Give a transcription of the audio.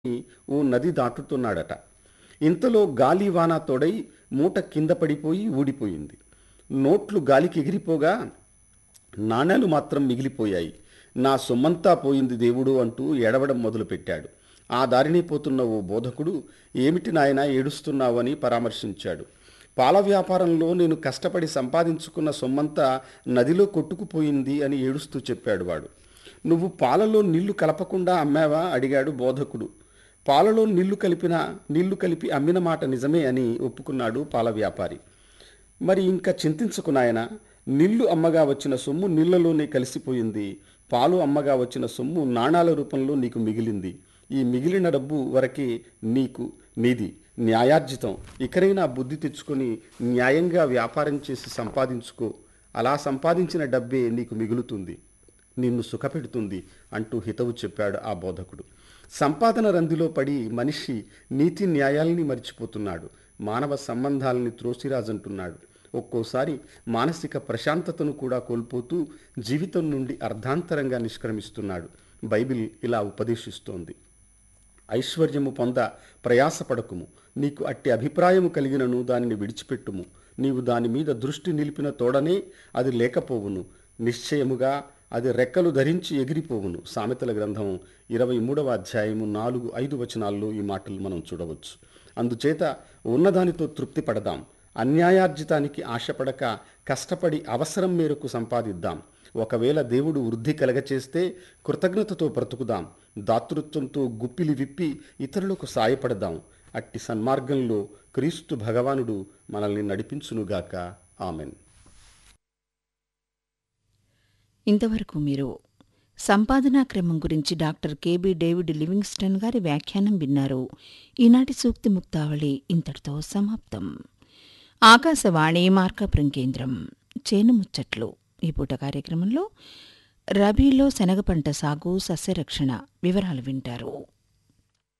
ఓ నది దాటుతున్నాడట ఇంతలో గాలి వాన తోడై మూట కింద పడిపోయి ఊడిపోయింది నోట్లు గాలికి ఎగిరిపోగా నాణేలు మాత్రం మిగిలిపోయాయి నా సొమ్మంతా పోయింది దేవుడు అంటూ ఏడవడం మొదలుపెట్టాడు ఆ దారిని పోతున్న ఓ బోధకుడు ఏమిటి నాయనా ఏడుస్తున్నావని పరామర్శించాడు పాల వ్యాపారంలో నేను కష్టపడి సంపాదించుకున్న సొమ్మంతా నదిలో కొట్టుకుపోయింది అని ఏడుస్తూ చెప్పాడు వాడు నువ్వు పాలలో నీళ్లు కలపకుండా అమ్మావా అడిగాడు బోధకుడు పాలలో నీళ్లు కలిపిన నీళ్లు కలిపి అమ్మిన మాట నిజమే అని ఒప్పుకున్నాడు పాల వ్యాపారి మరి ఇంకా చింతించుకు నాయనా నీళ్లు అమ్మగా వచ్చిన సొమ్ము నీళ్లలోనే కలిసిపోయింది పాలు అమ్మగా వచ్చిన సొమ్ము నాణాల రూపంలో నీకు మిగిలింది ఈ మిగిలిన డబ్బు వరకే నీకు నీది న్యాయార్జితం ఇకరైనా బుద్ధి తెచ్చుకొని న్యాయంగా వ్యాపారం చేసి సంపాదించుకో అలా సంపాదించిన డబ్బే నీకు మిగులుతుంది నిన్ను సుఖపెడుతుంది అంటూ హితవు చెప్పాడు ఆ బోధకుడు సంపాదన రందిలో పడి మనిషి నీతి న్యాయాల్ని మర్చిపోతున్నాడు మానవ సంబంధాలని త్రోసిరాజంటున్నాడు ఒక్కోసారి మానసిక ప్రశాంతతను కూడా కోల్పోతూ జీవితం నుండి అర్ధాంతరంగా నిష్క్రమిస్తున్నాడు బైబిల్ ఇలా ఉపదేశిస్తోంది ఐశ్వర్యము పొంద ప్రయాసపడకుము నీకు అట్టి అభిప్రాయము కలిగినను దానిని విడిచిపెట్టుము నీవు దాని మీద దృష్టి నిలిపిన తోడనే అది లేకపోవును నిశ్చయముగా అది రెక్కలు ధరించి ఎగిరిపోవును సామెతల గ్రంథం ఇరవై మూడవ అధ్యాయము నాలుగు ఐదు వచనాల్లో ఈ మాటలు మనం చూడవచ్చు అందుచేత ఉన్నదానితో తృప్తి పడదాం అన్యాయార్జితానికి ఆశపడక కష్టపడి అవసరం మేరకు సంపాదిద్దాం ఒకవేళ దేవుడు వృద్ధి కలగచేస్తే కృతజ్ఞతతో బ్రతుకుదాం దాతృత్వంతో గుప్పిలి విప్పి ఇతరులకు సాయపడదాం అట్టి సన్మార్గంలో క్రీస్తు భగవానుడు మనల్ని నడిపించునుగాక ఆమెన్ ఇంతవరకు మీరు సంపాదనా క్రమం గురించి డాక్టర్ కెబి డేవిడ్ లివింగ్స్టన్ గారి వ్యాఖ్యానం విన్నారు ఈనాటి సూక్తి ముక్తావళి ఇంతటితో సమాప్తం ఆకాశవాణి మార్కాపురం కేంద్రం చేను ముచ్చట్లు ఈ పూట కార్యక్రమంలో రబీలో శనగ పంట సాగు సస్యరక్షణ వివరాలు వింటారు